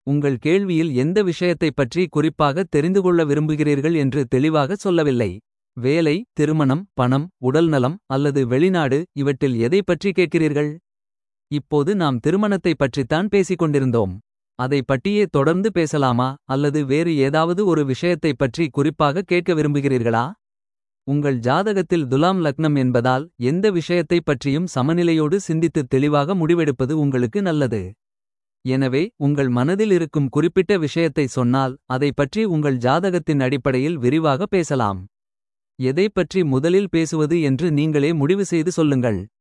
உங்கள் கேள்வியில் எந்த விஷயத்தைப் பற்றி குறிப்பாக தெரிந்துகொள்ள விரும்புகிறீர்கள் என்று தெளிவாக சொல்லவில்லை. வேலை திருமணம் பணம் உடல்நலம் அல்லது வெளிநாடு இவற்றில் எதைப் பற்றி கேட்கிறீர்கள். இப்போது நாம் திருமணத்தைப் பற்றித்தான் பேசிக் கொண்டிருந்தோம். அதை பற்றியே தொடர்ந்து பேசலாமா அல்லது வேறு ஏதாவது ஒரு விஷயத்தைப் பற்றி குறிப்பாக கேட்க விரும்புகிறீர்களா. உங்கள் ஜாதகத்தில் துலாம் லக்னம் என்பதால் எந்த விஷயத்தைப் பற்றியும் சமநிலையோடு சிந்தித்து தெளிவாக முடிவெடுப்பது உங்களுக்கு நல்லது. எனவே உங்கள் மனதில் இருக்கும் குறிப்பிட்ட விஷயத்தை சொன்னால் அதைப் பற்றி உங்கள் ஜாதகத்தின் அடிப்படையில் விரிவாக பேசலாம். எதைப் பற்றி முதலில் பேசுவது என்று நீங்களே முடிவு செய்து சொல்லுங்கள்.